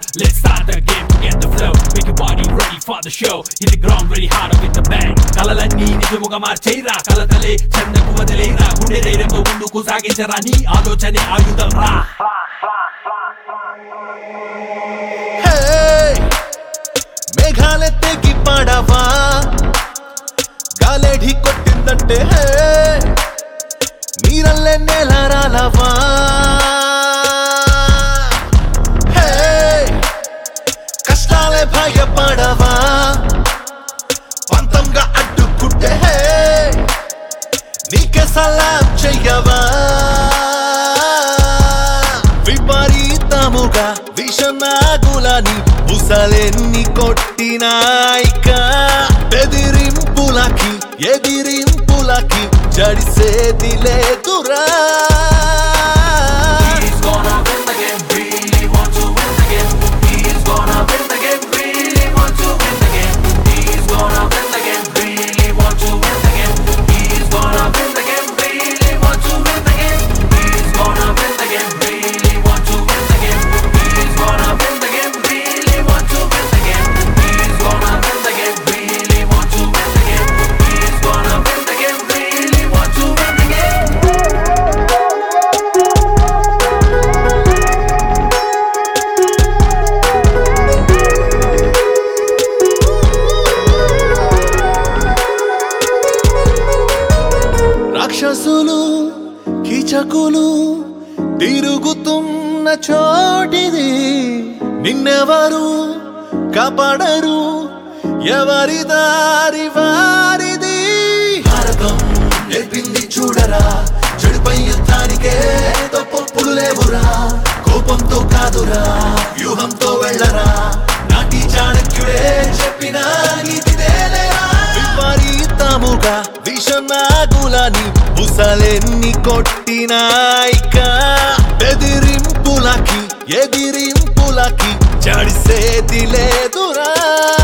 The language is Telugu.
Let's start the game to get the flow. Make your body ready for the show. Hit the ground very hard with the bang. కలలన్నీ నిజముగా మార్చేరా కలతలే చందకు వదిలేరా గుండె ధైర్యంతో ముందుకు సాగించరా నీ ఆలోచనే ఆయుధం రా హే మేఘాలెత్తేకి పాడవా గాలేఢి కొట్టిందంటే హే నీరల్లే నేల రాలవా హే కష్టాలే భయపడవా పంతంగా అడ్డుకుంటే హే నీకే సలాం చెయ్యవా విపరీతముగా విషనాగులని బుసలెన్ని కొట్టినాయిక బెదిరింపులకి ఎదిరింపులకి జడిసేది లేదురా He's gonna win the game, really want to win the game. He's gonna win the game, really want to win the game. He's gonna win the game, really want to win the game. He's gonna win the game, really want to win the game. He's gonna win the game, really want to win the game. He's gonna win the game, really want to win the game. He's gonna win the game, really want to win the game. He's gonna win the game, really want to win the game. రాక్షసులు కీచకులు తిరుగుతున్న చోటిది నిన్నెవరు కాపాడరు ఎవరి దారి వారిది భారతం నేర్పింది చూడరా చెడుపై యుద్ధానికే తప్పొప్పులు లేవురా కోపంతో కాదురా వ్యూహంతో వెళ్ళరా నాటి చాణక్యుడే చెప్పిన నీతిదేలేరా విపరీతముగా విషనాగులని బుసలెన్ని కొట్టినాయిక బెదిరింపులకి ఎదిరింపులకి జడిసేది లేదురా